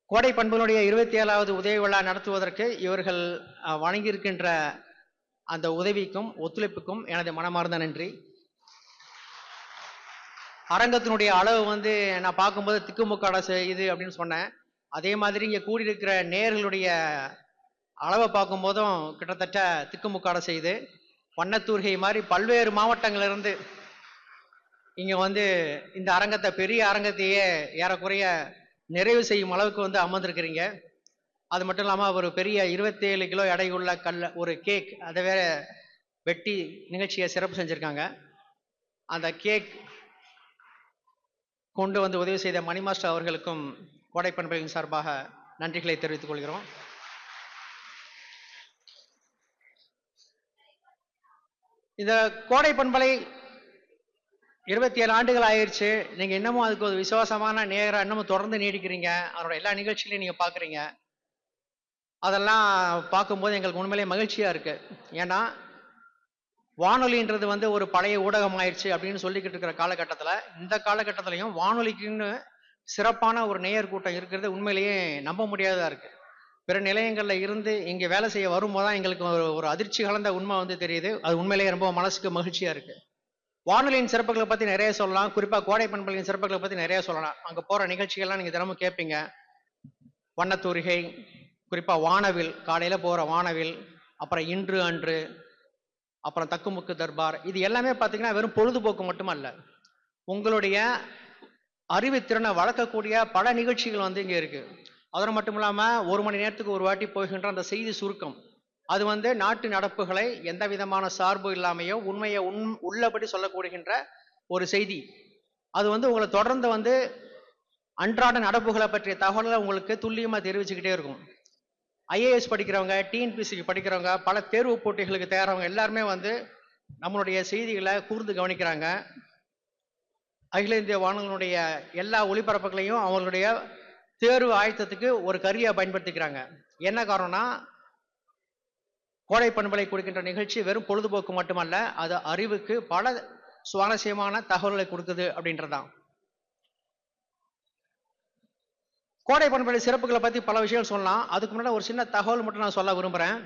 கோடை பண்புகளுடைய இருபத்தி ஏழாவது உதவி விழா நடத்துவதற்கு இவர்கள் அஹ், வழங்கியிருக்கின்ற அந்த உதவிக்கும் ஒத்துழைப்புக்கும் எனது மனமார்ந்த நன்றி அரங்கத்தினுடைய அளவு வந்து நான் பார்க்கும்போது திக்குமுக்காட இது அப்படின்னு சொன்னேன் அதே மாதிரி இங்கே கூடியிருக்கிற நேர்களுடைய அளவை பார்க்கும்போதும் கிட்டத்தட்ட திக்குமுக்காட செய்து வண்ணத்தூர்கை மாதிரி பல்வேறு மாவட்டங்களிலிருந்து இங்கே வந்து இந்த அரங்கத்தை பெரிய அரங்கத்தையே ஏறக்குறைய நிறைவு செய்யும் அளவுக்கு வந்து அமர்ந்திருக்கிறீங்க அது மட்டும் இல்லாமல் ஒரு பெரிய இருபத்தேழு கிலோ எடையுள்ள கல்ல ஒரு கேக் அதை வேற வெட்டி நிகழ்ச்சியை சிறப்பு செஞ்சுருக்காங்க அந்த கேக் கொண்டு வந்து உதவி செய்த மணி மாஸ்டர் அவர்களுக்கும் கோடை பண்புகளின் சார்பாக நன்றிகளை தெரிவித்துக் கொள்கிறோம் இந்த கோடை பண்பலை இருபத்தி ஏழு ஆண்டுகள் ஆயிடுச்சு நீங்க இன்னமும் அதுக்கு ஒரு விசுவாசமான நேரம் இன்னமும் தொடர்ந்து நீடிக்கிறீங்க அதோட எல்லா நிகழ்ச்சிகளையும் நீங்க பாக்குறீங்க அதெல்லாம் பார்க்கும்போது எங்களுக்கு உண்மையிலேயே மகிழ்ச்சியா இருக்கு ஏன்னா வானொலின்றது வந்து ஒரு பழைய ஊடகம் ஆயிடுச்சு அப்படின்னு சொல்லிக்கிட்டு இருக்கிற காலகட்டத்தில் இந்த காலகட்டத்திலையும் வானொலிக்குன்னு சிறப்பான ஒரு நேயர் கூட்டம் இருக்கிறது உண்மையிலேயே நம்ப முடியாததா இருக்கு பிற நிலையங்களில் இருந்து இங்கே வேலை செய்ய வரும்போது தான் எங்களுக்கு ஒரு ஒரு அதிர்ச்சி கலந்த உண்மை வந்து தெரியுது அது உண்மையிலேயே ரொம்ப மனசுக்கு மகிழ்ச்சியா இருக்கு வானொலியின் சிறப்புகளை பற்றி நிறைய சொல்லலாம் குறிப்பாக கோடை பண்பலின் சிறப்புகளை பற்றி நிறைய சொல்லலாம் அங்கே போகிற நிகழ்ச்சிகள்லாம் நீங்கள் தினமும் கேட்பீங்க வண்ணத்தூரிகை குறிப்பாக வானவில் காலையில் போகிற வானவில் அப்புறம் இன்று அன்று அப்புறம் தக்குமுக்கு தர்பார் இது எல்லாமே பார்த்தீங்கன்னா வெறும் பொழுதுபோக்கு மட்டுமல்ல உங்களுடைய அறிவுத்திறனை வளர்க்கக்கூடிய பல நிகழ்ச்சிகள் வந்து இங்கே இருக்கு அதோடு மட்டும் இல்லாமல் ஒரு மணி நேரத்துக்கு ஒரு வாட்டி போகின்ற அந்த செய்தி சுருக்கம் அது வந்து நாட்டு நடப்புகளை எந்த விதமான சார்பு இல்லாமையோ உண்மையை உண் உள்ளபடி சொல்லக்கூடுகின்ற ஒரு செய்தி அது வந்து உங்களை தொடர்ந்து வந்து அன்றாட நடப்புகளை பற்றிய தகவல்களை உங்களுக்கு துல்லியமாக தெரிவிச்சுக்கிட்டே இருக்கும் ஐஏஎஸ் படிக்கிறவங்க டிஎன்பிசிக்கு படிக்கிறவங்க பல தேர்வு போட்டிகளுக்கு தயாராகவங்க எல்லாருமே வந்து நம்மளுடைய செய்திகளை கூர்ந்து கவனிக்கிறாங்க அகில இந்திய வானொலியினுடைய எல்லா ஒளிபரப்புகளையும் அவங்களுடைய தேர்வு ஆயத்தத்துக்கு ஒரு கருவியை பயன்படுத்திக்கிறாங்க என்ன காரணம்னா கோடை பண்பலை கொடுக்கின்ற நிகழ்ச்சி வெறும் பொழுதுபோக்கு மட்டுமல்ல அது அறிவுக்கு பல சுவாரஸ்யமான தகவல்களை கொடுக்குது அப்படின்றதான் கோடை பண்பலை சிறப்புகளை பத்தி பல விஷயங்கள் சொல்லலாம் அதுக்கு முன்னாடி ஒரு சின்ன தகவல் மட்டும் நான் சொல்ல விரும்புறேன்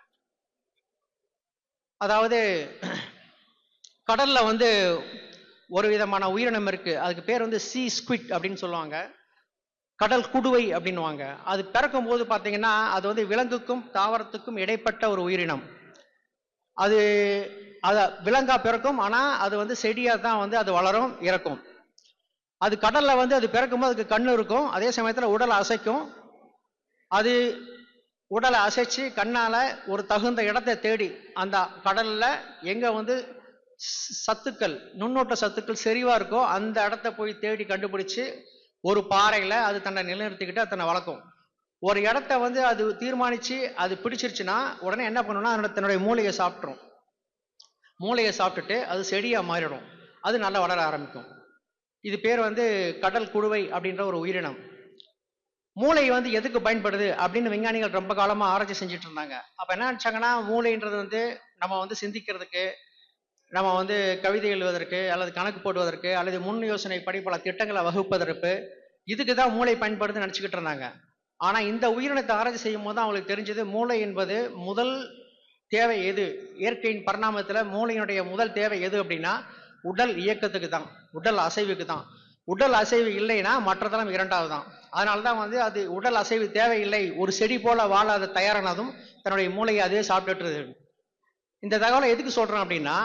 அதாவது கடல்ல வந்து ஒரு விதமான உயிரினம் இருக்கு அதுக்கு பேர் வந்து சி ஸ்குவிட் அப்படின்னு சொல்லுவாங்க கடல் குடுவை அப்படின்னுவாங்க அது பிறக்கும் போது பார்த்தீங்கன்னா அது வந்து விலங்குக்கும் தாவரத்துக்கும் இடைப்பட்ட ஒரு உயிரினம் அது அது விலங்கா பிறக்கும் ஆனால் அது வந்து செடியாக தான் வந்து அது வளரும் இறக்கும் அது கடல்ல வந்து அது பிறக்கும்போது அதுக்கு கண்ணு இருக்கும் அதே சமயத்தில் உடலை அசைக்கும் அது உடலை அசைச்சு கண்ணால ஒரு தகுந்த இடத்தை தேடி அந்த கடல்ல எங்க வந்து ச- சத்துக்கள் நுண்ணோட்ட சத்துக்கள் செறிவா இருக்கோ அந்த இடத்த போய் தேடி கண்டுபிடிச்சு ஒரு பாறையில அது தன்னை நிலைநிறுத்திக்கிட்டு அது தன்னை வளர்க்கும் ஒரு இடத்த வந்து அது தீர்மானிச்சு அது பிடிச்சிருச்சுன்னா உடனே என்ன பண்ணும்னா அதனோட தன்னுடைய மூளையை சாப்பிட்ரும் மூளையை சாப்பிட்டுட்டு அது செடியா மாறிடும் அது நல்லா வளர ஆரம்பிக்கும் இது பேர் வந்து கடல் குடுவை அப்படின்ற ஒரு உயிரினம் மூளை வந்து எதுக்கு பயன்படுது அப்படின்னு விஞ்ஞானிகள் ரொம்ப காலமா ஆராய்ச்சி செஞ்சுட்டு இருந்தாங்க அப்ப என்ன நினைச்சாங்கன்னா மூளைன்றது வந்து நம்ம வந்து சிந்திக்கிறதுக்கு நம்ம வந்து கவிதை எழுதுவதற்கு அல்லது கணக்கு போடுவதற்கு அல்லது முன் யோசனை படி பல திட்டங்களை வகுப்பதற்கு இதுக்கு தான் மூளை பயன்படுதுன்னு நினச்சிக்கிட்டு இருந்தாங்க ஆனா இந்த உயிரினத்தை ஆராய்ச்சி செய்யும் போது தான் அவங்களுக்கு தெரிஞ்சது மூளை என்பது முதல் தேவை எது இயற்கையின் பரிணாமத்துல மூளையினுடைய முதல் தேவை எது அப்படின்னா உடல் இயக்கத்துக்கு தான் உடல் அசைவுக்கு தான் உடல் அசைவு இல்லைன்னா மற்றதெல்லாம் இரண்டாவது தான் அதனால தான் வந்து அது உடல் அசைவு தேவையில்லை ஒரு செடி போல வாழ அது தயாரானதும் தன்னுடைய மூளையை அதே சாப்பிட்டுட்டு இந்த தகவலை எதுக்கு சொல்றேன் அப்படின்னா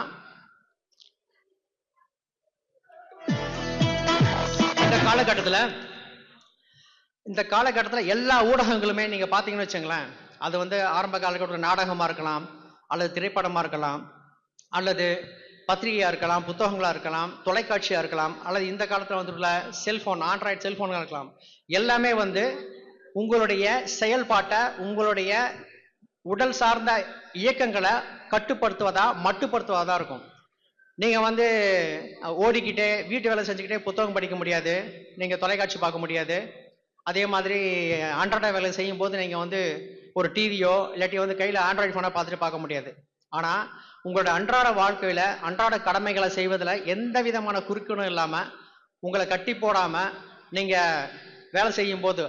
இந்த காலகட்டத்துல இந்த காலகட்டத்துல எல்லா ஊடகங்களுமே நீங்க பாத்தீங்கன்னு வச்சுங்களேன் அது வந்து ஆரம்ப காலகட்டத்தில் நாடகமா இருக்கலாம் அல்லது திரைப்படமா இருக்கலாம் அல்லது பத்திரிகையா இருக்கலாம் புத்தகங்களா இருக்கலாம் தொலைக்காட்சியா இருக்கலாம் அல்லது இந்த காலத்துல வந்துள்ள செல்போன் ஆண்ட்ராய்டு செல்போன்களா இருக்கலாம் எல்லாமே வந்து உங்களுடைய செயல்பாட்டை உங்களுடைய உடல் சார்ந்த இயக்கங்களை கட்டுப்படுத்துவதா மட்டுப்படுத்துவதா இருக்கும் நீங்க வந்து அஹ், ஓடிக்கிட்டே வீட்டு வேலை செஞ்சுக்கிட்டே புத்தகம் படிக்க முடியாது நீங்க தொலைக்காட்சி பார்க்க முடியாது அதே மாதிரி அன்றாட வேலை செய்யும் போது நீங்க வந்து ஒரு டிவியோ இல்லாட்டி வந்து கையில ஆண்ட்ராய்டு போனை பார்த்துட்டு பார்க்க முடியாது ஆனா உங்களோட அன்றாட வாழ்க்கையில அன்றாட கடமைகளை செய்வதுல எந்த விதமான குறுக்கணும் இல்லாம உங்களை கட்டி போடாம நீங்க வேலை செய்யும் போது